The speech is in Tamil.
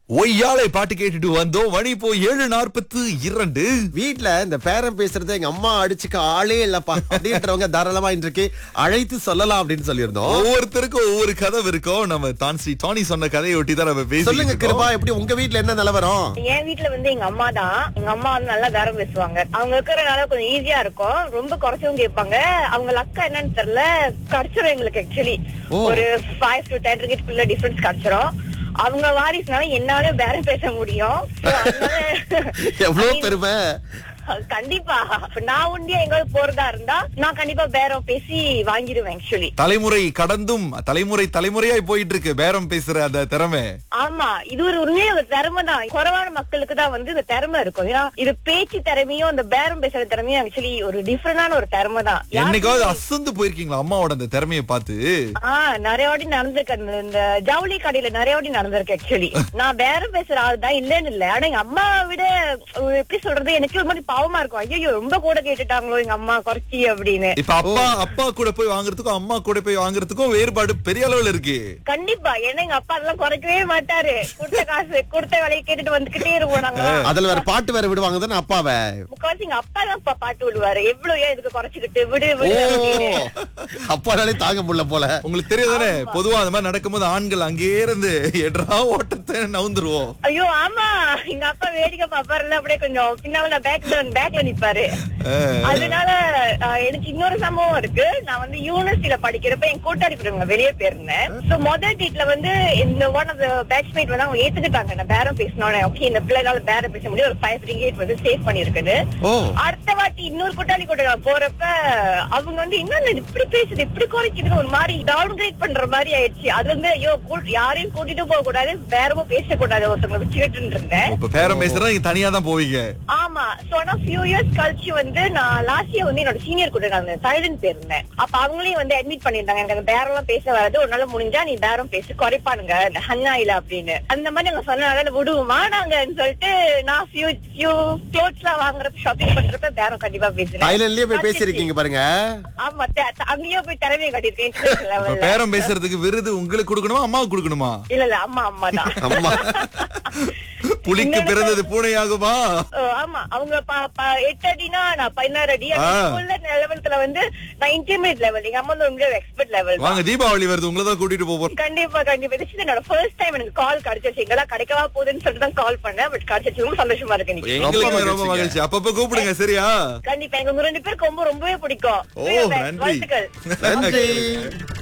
ஒய்யாலை பாட்டு கேட்டுட்டு வந்தோம் மணி இப்போ ஏழு நாற்பத்து இரண்டு வீட்ல இந்த பேரம் பேசுறது எங்க அம்மா அடிச்சுக்க ஆளே இல்லப்பா அப்படின்றவங்க தாராளமா இன்றைக்கு அழைத்து சொல்லலாம் அப்படின்னு சொல்லியிருந்தோம் ஒவ்வொருத்தருக்கும் ஒவ்வொரு கதை இருக்கும் நம்ம தான்சி டானி சொன்ன கதையை ஒட்டி தான் நம்ம சொல்லுங்க பேசி கிருபா எப்படி உங்க வீட்ல என்ன நிலவரம் என் வீட்ல வந்து எங்க அம்மா தான் எங்க அம்மா வந்து நல்லா தரம் பேசுவாங்க அவங்க இருக்கிறனால கொஞ்சம் ஈஸியா இருக்கும் ரொம்ப குறைச்சவங்க கேட்பாங்க அவங்க லக்கா என்னன்னு தெரியல கிடைச்சிரும் எங்களுக்கு ஆக்சுவலி ஓ. ஒரு ஃபைவ் டு டென் ரிக்கெட்குள்ள டிஃபரன்ஸ் கிடைச்சிரும் அவங்க வாரிசுனால என்னால பேரம் பேச முடியும் So, அதனால- எவ்வளவு I mean, பெருமை கண்டிப்பா இப்ப நான் உண்டியா எங்காவது போறதா இருந்தா நான் கண்டிப்பா பேரம் பேசி வாங்கிடுவேன் ஆக்சுவலி தலைமுறை கடந்தும் தலைமுறை தலைமுறையாய் போயிட்டு இருக்கு பேரம் பேசுற அந்த திறமை ஆமா இது ஒரு உண்மையில ஒரு திறமை தான் குறைவான மக்களுக்கு தான் வந்து இந்த திறமை இருக்கும் ஏன்னா இது பேச்சு திறமையும் இந்த பேரம் பேசுற திறமையும் ஆக்சுவலி ஒரு டிஃபரெண்டான ஒரு திறமை தான் என்னைக்காவது யாருக்குமே- அசந்து போயிருக்கீங்களா அம்மாவோட அந்த திறமையை பார்த்து ஆஹ் நிறைய வாட்டி நடந்திருக்கு அந்த- இந்த ஜவுளி கடையில நிறைய வாட்டி நடந்திருக்கு ஆக்சுவலி நான் பேரம் பேசுற ஆள் தான் இல்லன்னு இல்ல ஆனா எங்க அம்மாவை விட ஒரு எப்படி சொல்றது எனக்கு ஒரு மாதிரி பாவமா இருக்கும் ஐயோ ரொம்ப கூட கேட்டுட்டாங்களோ எங்க அம்மா குறைச்சி அப்படின்னு இப்ப அப்பா அப்பா கூட போய் வாங்குறதுக்கும் அம்மா கூட போய் வாங்குறதுக்கும் வேறுபாடு பெரிய அளவுல இருக்கு கண்டிப்பா ஏன்னா எங்க அப்பா அதெல்லாம் குறைக்கவே மாட்டாரு கொடுத்த காசு கொடுத்த வேலையை கேட்டுட்டு வந்துகிட்டே இருப்போம் நாங்க அதுல வேற பாட்டு வேற விடுவாங்க தானே அப்பாவை முக்காவாசி எங்க அப்பா தான் அப்பா பாட்டு விடுவாரு எவ்வளவு ஏன் இதுக்கு குறைச்சிக்கிட்டு விடு ஓ விடு அப்படின்னு. அப்பானாலே தாங்க முடியல போல உங்களுக்கு தெரியாதானே பொதுவா அந்த மாதிரி நடக்கும்போது ஆண்கள் அங்கேயே இருந்து எட்ரா ஓட்டத்தை நவுந்துருவோம் ஐயோ ஆமா எங்க அப்பா வேடிக்கை பாப்பாருல அப்படியே கொஞ்சம் பின்னால நான் பேக்ல பேக்ல நிப்பாரு அதனால அஹ், எனக்கு இன்னொரு சம்பவம் இருக்கு நான் வந்து யூனிவர்சிட்டியில படிக்கிறப்ப என் கூட்டாளி பிறங்க வெளியே போயிருந்தேன் சோ முதல் டீட்ல வந்து இந்த ஒன் ஆஃப் த பேட்ச்மேட் வந்து அவங்க ஏத்துக்கிட்டாங்க நான் பேரம் பேசினோட ஓகே இந்த பிள்ளைனால பேரம் பேச முடியும் ஒரு ஃபைவ் ரிங்கேட் வந்து சேவ் பண்ணிருக்குது ஓ அடுத்த வாட்டி இன்னொரு கூட்டாளி கூட நான் போறப்ப அவங்க வந்து இன்னும் இப்படி பேசுது இப்படி குறைக்குதுன்னு ஒரு மாதிரி டவுன் கிரேட் பண்ற மாதிரி ஆயிடுச்சு அது வந்து ஐயோ கூ- யாரையும் கூட்டிட்டு போக கூடாது வேறமும் பேசக்கூடாது ஒருத்தவங்க வச்சுக்கிட்டு இருந்தேன் இப்ப பேரம் பேசுறதா நீங்க தனியா தான் போவீங்க ஆமா சோ ஆனா ஃபியூ இயர்ஸ் கழிச்சு வந்து நான் லாஸ்ட் இயர் வந்து என்னோட சீனியர் கூட நான் சைலண்ட் போயிருந்தேன் அப்ப அவங்களையும் வந்து அட்மிட் பண்ணிருந்தாங்க எனக்கு அந்த பேரம் எல்லாம் பேச வராது உன்னால முடிஞ்சா நீ பேரம் பேசி குறைப்பானுங்க இந்த ஹன்னாயில அப்படின்னு அந்த மாதிரி நாங்க சொன்னதால விடுவோமா நாங்கன்னு சொல்லிட்டு நான் ஃபியூ ஃபியூ க்ளோத்ஸ் எல்லாம் வாங்குறப்ப ஷாப்பிங் பண்றப்ப பேரம் கண்டிப்பா பேசுறேன் தைலண்ட்லயே போய் பேசிருக்கீங்க பாருங்க ஆமா த- த- அங்கேயே போய் திறமையை கட்டிருக்கேன் international இப்ப level ல. பேரம் பேசுறதுக்கு விருது உங்களுக்கு கொடுக்கணுமா அம்மாவுக்கு கொடுக்கணுமா இல்ல இல்ல அம்மா அம்மா தான் அம்மா புலிக்கு பிறந்தது பூனையாகுமா ஓ, ஆமா அவங்க ப- ப- எட்டு அடினா நான் பதினாறு அடி ஆ. லெவல்ல வந்து நான் இன்டிமேட் லெவல் எங்க அம்மா வந்து உங்க எக்ஸ்பர்ட் லெவல் வாங்க தீபாவளி வருது உங்களை தான் கூட்டிட்டு போக போறோம் கண்டிப்பா கண்டிப்பா this is என்னோட ஃபர்ஸ்ட் டைம் எனக்கு கால் கிடைச்சிருச்சு எங்கெல்லாம் கிடைக்கவா போகுதுன்னு சொல்லிட்டு தான் கால் பண்ணேன் பட் கிடைச்சிச்சு ரொம்ப சந்தோஷமா இருக்கு இன்னைக்கு. எங்களுக்கு ரொம்ப மகிழ்ச்சிங்க. மகிழ்ச்சி அப்பப்ப கூப்பிடுங்க சரியா கண்டிப்பா எங்க உங்க ரெண்டு பேருக்கு ரொம்ப ரொம்பவே பிடிக்கும் ஓ, நன்றி. வாழ்த்துக்கள் நன்றி